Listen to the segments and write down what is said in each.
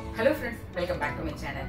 hello friends welcome back to my channel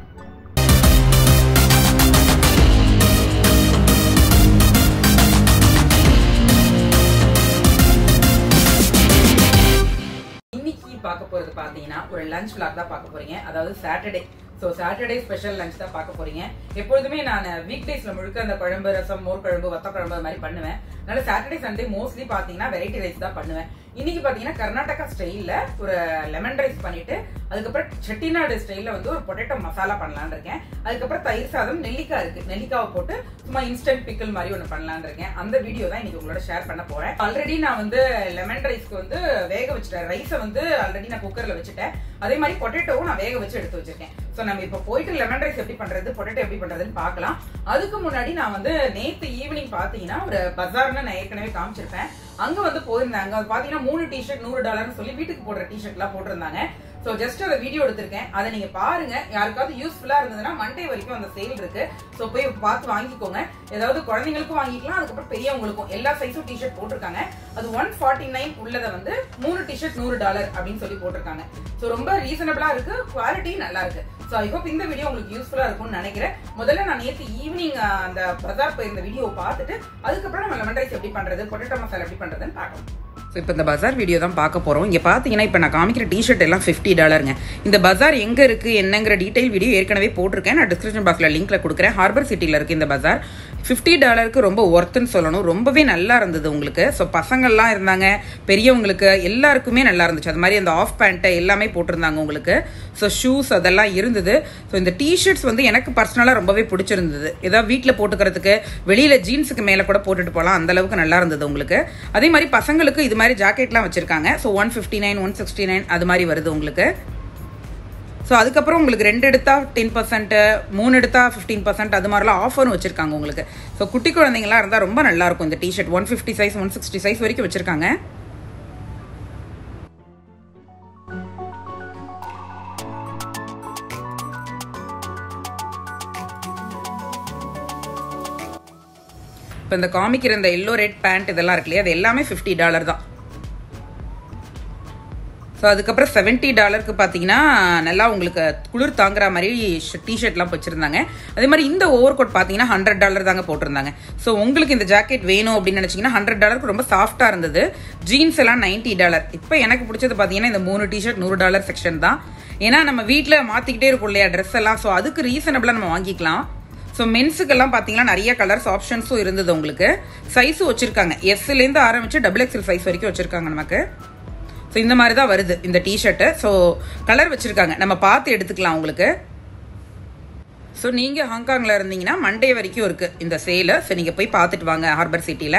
இன்னைக்கு பார்க்க போறது பாத்தீங்கன்னா ஒரு லஞ்ச் vlog தான் பார்க்க போறீங்க அதாவது Saturday so Saturday special lunch தான் பார்க்க போறீங்க எப்பொழுதுமே நான் வீக் டேஸ்ல முழுக்க அந்த குழம்பு ரசம் மோர் குழம்பு வத்த குழம்பு அது மாதிரி பண்ணுவேன் அதனால சாட்டர்டே சண்டே மோஸ்ட்லி பாத்தீங்கன்னா வெரைட்டி ரைஸ் தான் பண்ணுவேன் இன்னைக்கு பாத்தீங்கன்னா கர்நாடகா ஸ்டைல்ல ஒரு லெமன் ரைஸ் பண்ணிட்டு அதுக்கப்புறம் செட்டிநாடு ஸ்டைல்ல வந்து ஒரு பொட்டேட்டோ மசாலா பண்ணலாம்னு இருக்கேன் அதுக்கப்புறம் தயிர் சாதம் நெல்லிக்காய் இருக்கு நெல்லிக்காவை போட்டு சும்மா இன்ஸ்டன்ட் பிக்கல் மாதிரி ஒன்று பண்ணலாம்னு இருக்கேன் அந்த வீடியோ தான் இன்னைக்கு உங்களோட ஷேர் பண்ண போறேன் ஆல்ரெடி நான் வந்து லெமன் ரைஸ்க்கு வந்து வேக வச்சுட்டேன் ரைஸை வந்து ஆல்ரெடி நான் குக்கர்ல வச்சுட்டேன் அதே மாதிரி பொட்டேட்டோவும் நான் வேக வச்சு எடுத்து வச்சிருக்கேன் ஸோ நம்ம இப்போ போயிட்டு லெமன் ரைஸ் எப்படி பண்றது பொட்டேட்டோ எப்படி பண்றதுன்னு பார்க்கலாம் அதுக்கு முன்னாடி நான் வந்து நேத்து ஈவினிங் பாத்தீங்கன்னா ஒரு பஜார்னு நான் ஏற்கனவே காமிச்சிருப்பேன் அங்க வந்து போயிருந்தாங்க அது பாத்தீங்கன்னா மூணு டிஷர்ட் நூறு டாலர்னு சொல்லி வீட்டுக்கு போடுற டிஷர்ட் எல்லாம் போட்டிருந்தாங்க ஸோ ஜஸ்ட் அதை வீடியோ எடுத்திருக்கேன் அதை நீங்க பாருங்க யாருக்காவது யூஸ்ஃபுல்லா இருந்ததுன்னா மண்டே வரைக்கும் அந்த சேல் இருக்கு ஸோ போய் பார்த்து வாங்கிக்கோங்க ஏதாவது குழந்தைங்களுக்கும் வாங்கிக்கலாம் அதுக்கப்புறம் பெரியவங்களுக்கும் எல்லா சைஸும் டிஷர்ட் போட்டிருக்காங்க அது ஒன் ஃபார்ட்டி நைன் உள்ளதை வந்து மூணு டிஷர்ட் நூறு டாலர் அப்படின்னு சொல்லி போட்டிருக்காங்க ஸோ ரொம்ப ரீசனபிளா இருக்கு குவாலிட்டி நல்லா இருக்கு ஸோ ஐ ஹோப் இந்த வீடியோ உங்களுக்கு யூஸ்ஃபுல்லா இருக்கும்னு நினைக்கிறேன் முதல்ல நான் நேற்று ஈவினிங் அந்த பஜார் போயிருந்த வீடியோ பார்த்துட்டு அதுக்கப்புறம் நம்ம லெமன் ரைஸ் எப்படி பண்றது பொட்டேட்டோ மசாலா எப்படி பண்றதுன்னு பார்க்கலாம் ஸோ இப்போ இந்த பஜார் வீடியோ தான் பார்க்க போகிறோம் இங்கே பார்த்தீங்கன்னா இப்போ நான் காமிக்கிற டிஷர்ட் எல்லாம் ஃபிஃப்டி டாலருங்க இந்த பஜார் எங்கே இருக்குது என்னங்கிற டீடைல் வீடியோ ஏற்கனவே போட்டிருக்கேன் நான் டிஸ்கிரிப்ஷன் பாக்ஸில் லிங்க்ல கொடுக்குறேன் ஹார்பர் சிட்டியில் இருக்குது இந்த பஜார் ஃபிஃப்டி டாலருக்கு ரொம்ப ஒர்த்துன்னு சொல்லணும் ரொம்பவே நல்லா இருந்தது உங்களுக்கு ஸோ பசங்கள்லாம் இருந்தாங்க பெரியவங்களுக்கு எல்லாருக்குமே நல்லா இருந்துச்சு அது மாதிரி அந்த ஆஃப் பேண்ட்டு எல்லாமே போட்டிருந்தாங்க உங்களுக்கு ஸோ ஷூஸ் அதெல்லாம் இருந்தது ஸோ இந்த டிஷர்ட்ஸ் வந்து எனக்கு பர்சனலாக ரொம்பவே பிடிச்சிருந்தது ஏதாவது வீட்டில் போட்டுக்கிறதுக்கு வெளியில் ஜீன்ஸுக்கு மேலே கூட போட்டுட்டு போகலாம் அந்த அளவுக்கு நல்லா இருந்தது உங்களுக்கு அதே மாதிரி பசங்களுக்கு இது மாதிரி ஜாக்கெட்லாம் வச்சுருக்காங்க so one fifty nine one sixty nine அது மாதிரி வருது உங்களுக்கு ஸோ அதுக்கப்புறம் உங்களுக்கு ரெண்டு எடுத்தா டென் பர்சன்ட்டு மூணு எடுத்தா ஃபிஃப்டீன் பர்சன்ட் அது மாதிரிலாம் ஆஃபரும் வச்சிருக்காங்க உங்களுக்கு ஸோ குட்டி குழந்தைங்களாம் இருந்தால் ரொம்ப நல்லா இருக்கும் இந்த T-shirt one fifty size one sixty size வரைக்கும் வச்சிருக்காங்க இப்போ இந்த காமிக்கிற இந்த எல்லோ ரெட் பேண்ட் இதெல்லாம் இருக்கு இல்லையா அது எல்லாமே ஃபிஃப்டி டாலர் தான் ஸோ அதுக்கப்புறம் செவன்ட்டி டாலருக்கு பார்த்தீங்கன்னா நல்லா உங்களுக்கு குளிர் தாங்குற மாதிரி டிஷர்ட்லாம் வச்சுருந்தாங்க அதே மாதிரி இந்த ஓவர் கோட் பார்த்தீங்கன்னா ஹண்ட்ரட் டாலர் தாங்க போட்டிருந்தாங்க ஸோ உங்களுக்கு இந்த ஜாக்கெட் வேணும் அப்படின்னு நினச்சிங்கன்னா ஹண்ட்ரட் டாலருக்கு ரொம்ப சாஃப்டாக இருந்தது ஜீன்ஸ் எல்லாம் நைன்ட்டி டாலர் இப்போ எனக்கு பிடிச்சது பார்த்தீங்கன்னா இந்த மூணு டிஷர்ட் நூறு டாலர் செக்ஷன் தான் ஏன்னா நம்ம வீட்டில் மாற்றிக்கிட்டே இருக்கும் இல்லையா ட்ரெஸ் எல்லாம் ஸோ அதுக்கு ரீசனபிளாக நம்ம வாங்கிக்கலாம் ஸோ மென்ஸுக்கெல்லாம் பார்த்தீங்கன்னா நிறைய கலர்ஸ் ஆப்ஷன்ஸும் இருந்தது உங்களுக்கு சைஸும் வச்சுருக்காங்க எஸ்லேருந்து ஆரம்பித்து டபுள் எக்ஸல் சைஸ் வரைக்கும் வச்சுருக்காங்க நமக்கு ஸோ இந்த மாதிரி தான் வருது இந்த டிஷர்ட்டு ஸோ கலர் வச்சுருக்காங்க நம்ம பார்த்து எடுத்துக்கலாம் உங்களுக்கு ஸோ நீங்கள் ஹாங்காங்கில் இருந்தீங்கன்னா மண்டே வரைக்கும் இருக்குது இந்த சேலு ஸோ நீங்கள் போய் பார்த்துட்டு வாங்க ஹார்பர் சிட்டியில்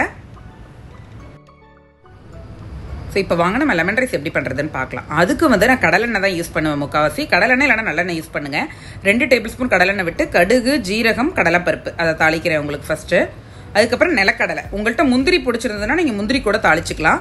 ஸோ இப்போ வாங்க நம்ம லெமன் ரைஸ் எப்படி பண்ணுறதுன்னு பார்க்கலாம் அதுக்கு வந்து நான் கடலெண்ணெய் தான் யூஸ் பண்ணுவேன் முக்கால்வாசி கடலெண்ணெய் இல்லைனா நல்லெண்ணெய் யூஸ் பண்ணுங்கள் ரெண்டு டேபிள் ஸ்பூன் கடலெண்ணெய் விட்டு கடுகு ஜீரகம் கடலைப்பருப்பு அதை தாளிக்கிறேன் உங்களுக்கு ஃபஸ்ட்டு அதுக்கப்புறம் நிலக்கடலை உங்கள்கிட்ட முந்திரி பிடிச்சிருந்ததுன்னா நீங்கள் முந்திரி கூட தாளிச்சிக்கலாம்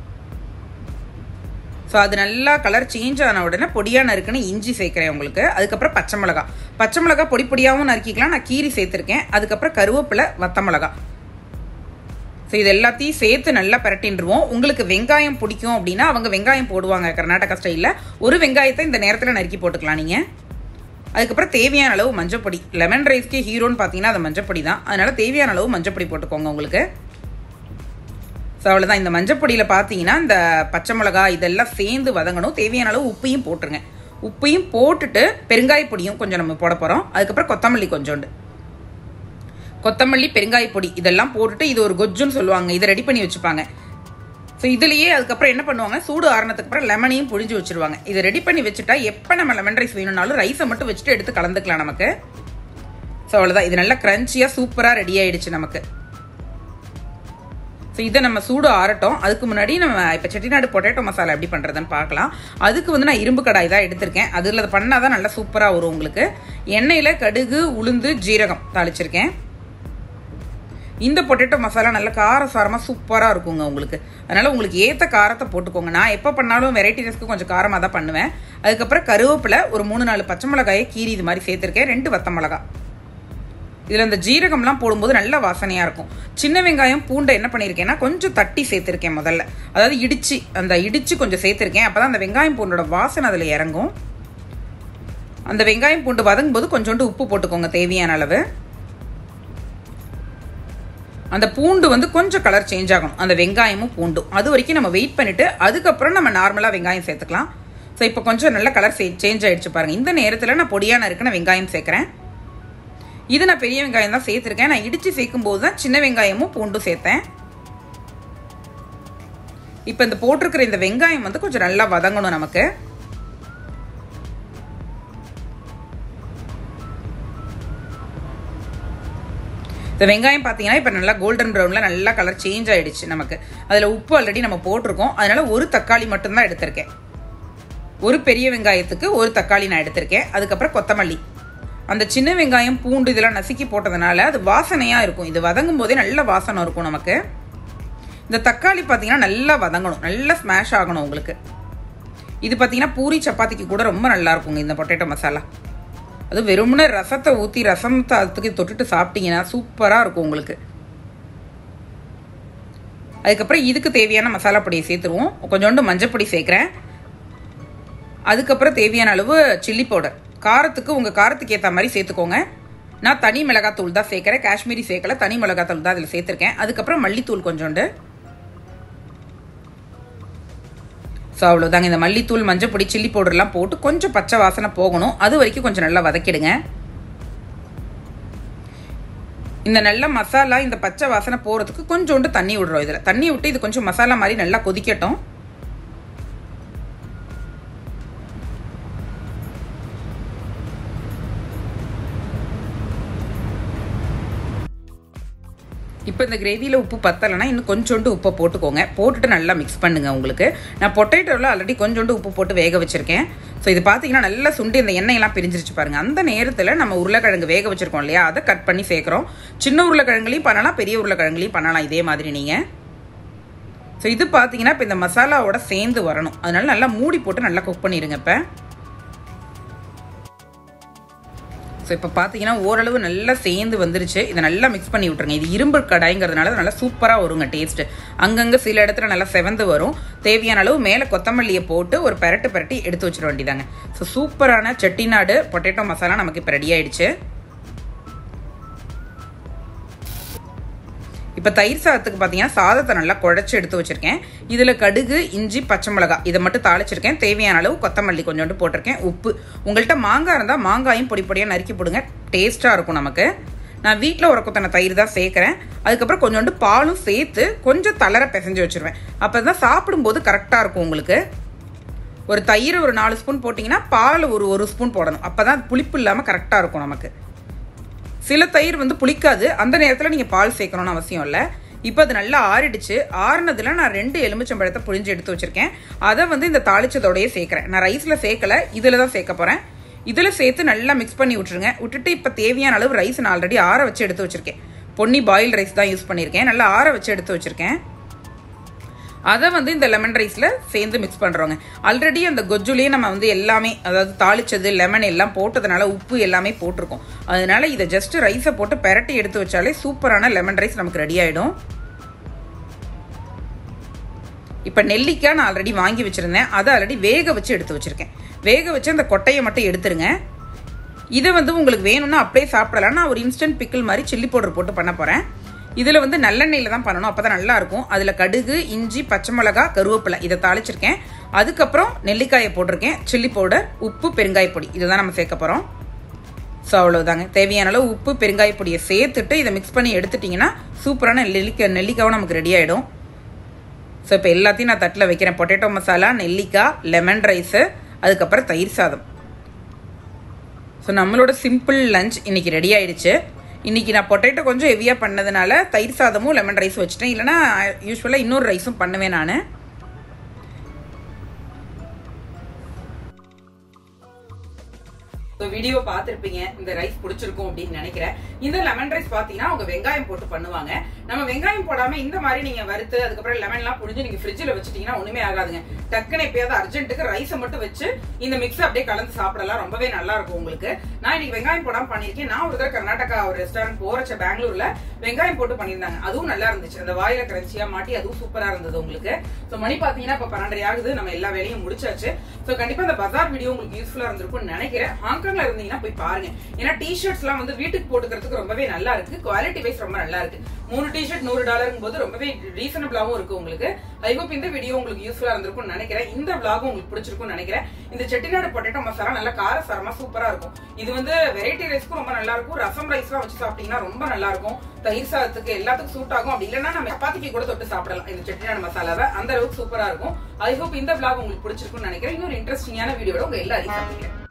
ஸோ அது நல்லா கலர் சேஞ்ச் ஆன உடனே பொடியாக நறுக்குன்னு இஞ்சி சேர்க்குறேன் உங்களுக்கு அதுக்கப்புறம் பச்சை மிளகா பச்சை மிளகா பொடி பொடியாகவும் நறுக்கிக்கலாம் நான் கீரி சேர்த்துருக்கேன் அதுக்கப்புறம் கருவேப்பிலை வத்த மிளகா ஸோ இது எல்லாத்தையும் சேர்த்து நல்லா பரட்டின்றுவோம் உங்களுக்கு வெங்காயம் பிடிக்கும் அப்படின்னா அவங்க வெங்காயம் போடுவாங்க கர்நாடகா ஸ்டைலில் ஒரு வெங்காயத்தை இந்த நேரத்தில் நறுக்கி போட்டுக்கலாம் நீங்கள் அதுக்கப்புறம் தேவையான அளவு மஞ்சப்பொடி லெமன் ரைஸ்க்கே ஹீரோன்னு பார்த்தீங்கன்னா அது மஞ்சப்பொடி தான் அதனால் தேவையான அளவு மஞ்சப்பொடி போட்டுக்கோங்க உங்களுக்கு ஸோ அவ்வளோதான் இந்த மஞ்சப்பொடியில் பார்த்தீங்கன்னா இந்த பச்சை மிளகா இதெல்லாம் சேர்ந்து வதங்கணும் தேவையான அளவு உப்பையும் போட்டுருங்க உப்பையும் போட்டுட்டு பெருங்காய பொடியும் கொஞ்சம் நம்ம போட போகிறோம் அதுக்கப்புறம் கொத்தமல்லி கொஞ்சோண்டு கொத்தமல்லி பெருங்காய பொடி இதெல்லாம் போட்டுட்டு இது ஒரு கொஜ்ஜுன்னு சொல்லுவாங்க இதை ரெடி பண்ணி வச்சுப்பாங்க ஸோ இதுலேயே அதுக்கப்புறம் என்ன பண்ணுவாங்க சூடு ஆறுனதுக்கு அப்புறம் லெமனையும் புழிஞ்சு வச்சுருவாங்க இதை ரெடி பண்ணி வச்சுட்டா எப்போ நம்ம லெமன் ரைஸ் வேணும்னாலும் ரைஸை மட்டும் வச்சுட்டு எடுத்து கலந்துக்கலாம் நமக்கு ஸோ அவ்வளோதான் இது நல்லா க்ரன்ச்சியாக சூப்பராக ரெடி ஆயிடுச்சு நமக்கு ஸோ இதை நம்ம சூடு ஆறட்டும் அதுக்கு முன்னாடி நம்ம இப்போ செட்டிநாடு பொட்டேட்டோ மசாலா எப்படி பண்ணுறதுன்னு பார்க்கலாம் அதுக்கு வந்து நான் இரும்பு கடாய் தான் எடுத்திருக்கேன் அதில் பண்ணால் தான் நல்லா சூப்பராக வரும் உங்களுக்கு எண்ணெயில் கடுகு உளுந்து ஜீரகம் தாளிச்சிருக்கேன் இந்த பொட்டேட்டோ மசாலா நல்ல காரசாரமாக சூப்பராக இருக்குங்க உங்களுக்கு அதனால் உங்களுக்கு ஏற்ற காரத்தை போட்டுக்கோங்க நான் எப்போ பண்ணாலும் வெரைட்டி ரைஸ்க்கு கொஞ்சம் காரமாக தான் பண்ணுவேன் அதுக்கப்புறம் கருவேப்பிலை ஒரு மூணு நாலு பச்சை மிளகாயை கீரி இது மாதிரி சேர்த்துருக்கேன் ரெண்டு வத்த மிளகா இதில் இந்த ஜீரகம்லாம் போடும்போது நல்ல வாசனையாக இருக்கும் சின்ன வெங்காயம் பூண்டை என்ன பண்ணியிருக்கேன்னா கொஞ்சம் தட்டி சேர்த்துருக்கேன் முதல்ல அதாவது இடிச்சு அந்த இடிச்சு கொஞ்சம் சேர்த்துருக்கேன் அப்போ தான் அந்த வெங்காயம் பூண்டோட வாசனை அதில் இறங்கும் அந்த வெங்காயம் பூண்டு வதங்கும் போது கொஞ்சோண்டு உப்பு போட்டுக்கோங்க தேவையான அளவு அந்த பூண்டு வந்து கொஞ்சம் கலர் சேஞ்ச் ஆகணும் அந்த வெங்காயமும் பூண்டும் அது வரைக்கும் நம்ம வெயிட் பண்ணிட்டு அதுக்கப்புறம் நம்ம நார்மலாக வெங்காயம் சேர்த்துக்கலாம் ஸோ இப்போ கொஞ்சம் நல்ல கலர் சேஞ்ச் ஆயிடுச்சு பாருங்க இந்த நேரத்தில் நான் பொடியான இருக்குன்னு வெங்காயம் சேர்க்குறேன் இது நான் பெரிய வெங்காயம் தான் சேர்த்துருக்கேன் நான் இடித்து சேர்க்கும் போது தான் சின்ன வெங்காயமும் பூண்டும் சேர்த்தேன் இப்போ இந்த போட்டிருக்கிற இந்த வெங்காயம் வந்து கொஞ்சம் நல்லா வதங்கணும் நமக்கு இந்த வெங்காயம் பார்த்தீங்கன்னா இப்போ நல்லா கோல்டன் ப்ரௌனில் நல்லா கலர் சேஞ்ச் ஆகிடுச்சு நமக்கு அதில் உப்பு ஆல்ரெடி நம்ம போட்டிருக்கோம் அதனால ஒரு தக்காளி மட்டும்தான் எடுத்திருக்கேன் ஒரு பெரிய வெங்காயத்துக்கு ஒரு தக்காளி நான் எடுத்திருக்கேன் அதுக்கப்புறம் கொத்தமல்லி அந்த சின்ன வெங்காயம் பூண்டு இதெல்லாம் நசுக்கி போட்டதுனால அது வாசனையாக இருக்கும் இது வதங்கும் போதே நல்ல வாசனை இருக்கும் நமக்கு இந்த தக்காளி பார்த்தீங்கன்னா நல்லா வதங்கணும் நல்லா ஸ்மாஷ் ஆகணும் உங்களுக்கு இது பார்த்தீங்கன்னா பூரி சப்பாத்திக்கு கூட ரொம்ப நல்லா இருக்குங்க இந்த பொட்டேட்டோ மசாலா அது வெறும்னு ரசத்தை ஊற்றி ரசம் சாதத்துக்கு தொட்டுட்டு சாப்பிட்டீங்கன்னா சூப்பராக இருக்கும் உங்களுக்கு அதுக்கப்புறம் இதுக்கு தேவையான மசாலா பொடியை சேர்த்துருவோம் கொஞ்சோண்டு மஞ்சப்பொடி சேர்க்குறேன் அதுக்கப்புறம் தேவையான அளவு சில்லி பவுடர் காரத்துக்கு உங்கள் காரத்துக்கு ஏற்ற மாதிரி சேர்த்துக்கோங்க நான் தனி மிளகாத்தூள் தான் சேர்க்குறேன் காஷ்மீரி சேர்க்கல தனி மிளகாத்தூள் தான் அதில் சேர்த்துருக்கேன் அதுக்கப்புறம் மல்லித்தூள் கொஞ்சோண்டு ஸோ அவ்வளோதாங்க இந்த மல்லித்தூள் மஞ்சப்பொடி சில்லி பவுடர்லாம் போட்டு கொஞ்சம் பச்சை வாசனை போகணும் அது வரைக்கும் கொஞ்சம் நல்லா வதக்கிடுங்க இந்த நல்ல மசாலா இந்த பச்சை வாசனை போகிறதுக்கு கொஞ்சோண்டு தண்ணி விடுறோம் இதில் தண்ணி விட்டு இது கொஞ்சம் மசாலா மாதிரி நல்லா கொதிக்கட்டும் இப்போ இந்த கிரேவியில் உப்பு பத்தலைன்னா இன்னும் கொஞ்சோண்டு உப்பை போட்டுக்கோங்க போட்டுட்டு நல்லா மிக்ஸ் பண்ணுங்கள் உங்களுக்கு நான் பொட்டேட்டோவில் ஆல்ரெடி கொஞ்சோண்டு உப்பு போட்டு வேக வச்சுருக்கேன் ஸோ இது பார்த்தீங்கன்னா நல்லா சுண்டி இந்த எண்ணெயெல்லாம் பிரிஞ்சிருச்சு பாருங்கள் அந்த நேரத்தில் நம்ம உருளைக்கிழங்கு வேக வச்சுருக்கோம் இல்லையா அதை கட் பண்ணி சேர்க்குறோம் சின்ன உருளைக்கிழங்குலையும் பண்ணலாம் பெரிய உருளைக்கிழங்குலையும் பண்ணலாம் இதே மாதிரி நீங்கள் ஸோ இது பார்த்தீங்கன்னா இப்போ இந்த மசாலாவோட சேர்ந்து வரணும் அதனால நல்லா மூடி போட்டு நல்லா குக் பண்ணிடுங்க இப்போ ஸோ இப்போ பார்த்தீங்கன்னா ஓரளவு நல்லா சேர்ந்து வந்துருச்சு இதை நல்லா மிக்ஸ் பண்ணி விட்ருங்க இது இரும்பு கடாய்ங்கிறதுனால நல்லா சூப்பராக வருங்க டேஸ்ட்டு அங்கங்கே சில இடத்துல நல்லா செவந்து வரும் தேவையான அளவு மேலே கொத்தமல்லியை போட்டு ஒரு பெரட்டு பெரட்டி எடுத்து வச்சிட வேண்டியதாங்க ஸோ சூப்பரான செட்டிநாடு பொட்டேட்டோ மசாலா நமக்கு இப்போ ரெடி ஆயிடுச்சு இப்போ தயிர் சாதத்துக்கு பார்த்தீங்கன்னா சாதத்தை நல்லா குழச்சி எடுத்து வச்சுருக்கேன் இதில் கடுகு இஞ்சி பச்சை மிளகா இதை மட்டும் தாளிச்சிருக்கேன் தேவையான அளவு கொத்தமல்லி கொஞ்சோண்டு போட்டிருக்கேன் உப்பு உங்கள்கிட்ட மாங்காய் இருந்தால் மாங்காயும் பொடி பொடியாக நறுக்கி போடுங்க டேஸ்ட்டாக இருக்கும் நமக்கு நான் வீட்டில் ஒரு கொத்தனை தயிர் தான் சேர்க்குறேன் அதுக்கப்புறம் கொஞ்சோண்டு பாலும் சேர்த்து கொஞ்சம் தளர பிசைஞ்சு வச்சுருவேன் அப்போ தான் சாப்பிடும்போது கரெக்டாக இருக்கும் உங்களுக்கு ஒரு தயிர் ஒரு நாலு ஸ்பூன் போட்டிங்கன்னா பால் ஒரு ஒரு ஸ்பூன் போடணும் அப்போ தான் புளிப்பு இல்லாமல் கரெக்டாக இருக்கும் நமக்கு சில தயிர் வந்து புளிக்காது அந்த நேரத்தில் நீங்கள் பால் சேர்க்கணும்னு அவசியம் இல்லை இப்போ அது நல்லா ஆறிடுச்சு ஆறுனதுல நான் ரெண்டு எலுமிச்சம்பழத்தை புழிஞ்சு எடுத்து வச்சிருக்கேன் அதை வந்து இந்த தாளிச்சதோடயே சேர்க்குறேன் நான் ரைஸில் சேர்க்கல இதில் தான் சேர்க்க போகிறேன் இதில் சேர்த்து நல்லா மிக்ஸ் பண்ணி விட்டுருங்க விட்டுட்டு இப்போ தேவையான அளவு ரைஸ் நான் ஆல்ரெடி ஆற வச்சு எடுத்து வச்சிருக்கேன் பொன்னி பாயில் ரைஸ் தான் யூஸ் பண்ணியிருக்கேன் நல்லா ஆற வச்சு எடுத்து வச்சிருக்கேன் அதை வந்து இந்த லெமன் ரைஸில் சேர்ந்து மிக்ஸ் பண்ணுறோங்க ஆல்ரெடி அந்த கொஜ்ஜுலேயே நம்ம வந்து எல்லாமே அதாவது தாளிச்சது லெமன் எல்லாம் போட்டதுனால உப்பு எல்லாமே போட்டிருக்கோம் அதனால இதை ஜஸ்ட் ரைஸை போட்டு பெரட்டி எடுத்து வச்சாலே சூப்பரான லெமன் ரைஸ் நமக்கு ரெடி ஆகிடும் இப்போ நெல்லிக்காய் நான் ஆல்ரெடி வாங்கி வச்சுருந்தேன் அதை ஆல்ரெடி வேக வச்சு எடுத்து வச்சுருக்கேன் வேக வச்சு அந்த கொட்டையை மட்டும் எடுத்துருங்க இதை வந்து உங்களுக்கு வேணும்னா அப்படியே சாப்பிடலாம் நான் ஒரு இன்ஸ்டன்ட் பிக்கிள் மாதிரி சில்லி பவுடர் போட்டு பண்ண போகிறேன் இதில் வந்து நல்லெண்ணெயில் தான் பண்ணணும் அப்போ தான் நல்லாயிருக்கும் அதில் கடுகு இஞ்சி பச்சை மிளகா கருவேப்பிலை இதை தாளிச்சிருக்கேன் அதுக்கப்புறம் நெல்லிக்காயை போட்டிருக்கேன் சில்லி பவுடர் உப்பு பெருங்காய பொடி இதை தான் நம்ம சேர்க்க போகிறோம் ஸோ அவ்வளோதாங்க தேவையான அளவு உப்பு பெருங்காய பொடியை சேர்த்துட்டு இதை மிக்ஸ் பண்ணி எடுத்துட்டிங்கன்னா சூப்பரான நெல்லிக்காய் நெல்லிக்காவும் நமக்கு ரெடி ஆகிடும் ஸோ இப்போ எல்லாத்தையும் நான் தட்டில் வைக்கிறேன் பொட்டேட்டோ மசாலா நெல்லிக்காய் லெமன் ரைஸு அதுக்கப்புறம் தயிர் சாதம் ஸோ நம்மளோட சிம்பிள் லஞ்ச் இன்னைக்கு ரெடி ஆயிடுச்சு இன்னைக்கு நான் பொட்டேட்டோ கொஞ்சம் ஹெவியாக பண்ணதுனால தயிர் சாதமும் லெமன் ரைஸ் வச்சுட்டேன் இல்லைனா யூஸ்வலாக இன்னொரு ரைஸும் பண்ணுவேன் நான் வீடியோ பார்த்துருப்பீங்க இந்த ரைஸ் பிடிச்சிருக்கும் அப்படின்னு நினைக்கிறேன் இந்த லெமன் ரைஸ் பாத்தீங்கன்னா அவங்க வெங்காயம் போட்டு பண்ணுவாங்க நம்ம வெங்காயம் போடாம இந்த மாதிரி நீங்க வறுத்து அதுக்கப்புறம் லெமன் எல்லாம் புழிஞ்சு நீங்க ஃப்ரிட்ஜில் வச்சுட்டீங்கன்னா ஒண்ணுமே ஆகாதுங்க டக்குன்னு எப்பயாவது அர்ஜென்ட்டுக்கு ரைஸை மட்டும் வச்சு இந்த மிக்ஸ் அப்படியே கலந்து சாப்பிடலாம் ரொம்பவே நல்லா இருக்கும் உங்களுக்கு நான் இன்னைக்கு வெங்காயம் போடாம பண்ணிருக்கேன் நான் ஒரு தடவை கர்நாடகா ஒரு ரெஸ்டாரண்ட் போறச்ச பெங்களூர்ல வெங்காயம் போட்டு பண்ணியிருந்தாங்க அதுவும் நல்லா இருந்துச்சு அந்த வாயில கிரன்ச்சியா மாட்டி அதுவும் சூப்பரா இருந்தது உங்களுக்கு ஸோ மணி பாத்தீங்கன்னா இப்ப பன்னெண்டரை ஆகுது நம்ம எல்லா வேலையும் முடிச்சாச்சு ஸோ கண்டிப்பா இந்த பஜார் வீடியோ உங்களுக்கு யூஸ்ஃபுல்லா இருந்திருக்கும்னு நினைக்கிறேன் ஹாங்காங் பக்கங்கள இருந்தீங்கன்னா போய் பாருங்க ஏன்னா டிஷர்ட்ஸ் எல்லாம் வந்து வீட்டுக்கு போட்டுக்கிறதுக்கு ரொம்பவே நல்லா இருக்கு குவாலிட்டி வைஸ் ரொம்ப நல்லா இருக்கு மூணு டிஷர்ட் நூறு டாலருங்கும் போது ரொம்பவே ரீசனபிளாவும் இருக்கு உங்களுக்கு ஐ ஹோப் இந்த வீடியோ உங்களுக்கு யூஸ்ஃபுல்லா இருந்திருக்கும்னு நினைக்கிறேன் இந்த vlog உங்களுக்கு பிடிச்சிருக்கும்னு நினைக்கிறேன் இந்த செட்டிநாடு பொட்டேட்டோ மசாலா நல்லா காரசாரமா சூப்பரா இருக்கும் இது வந்து வெரைட்டி ரைஸ்க்கும் ரொம்ப நல்லா இருக்கும் ரசம் ரைஸ்லாம் வச்சு சாப்பிட்டீங்கன்னா ரொம்ப நல்லா இருக்கும் தயிர் சாதத்துக்கு எல்லாத்துக்கும் சூட் ஆகும் அப்படி இல்லைன்னா நம்ம சப்பாத்திக்கு கூட தொட்டு சாப்பிடலாம் இந்த செட்டிநாடு மசாலாவை அந்த அளவுக்கு சூப்பரா இருக்கும் ஐ ஹோப் இந்த vlog உங்களுக்கு பிடிச்சிருக்கும்னு நினைக்கிறேன் இன்னொரு இன்ட்ரெஸ்டிங்கான வீடியோட உங்க எல்லாரையும் சந்திக்கிறேன்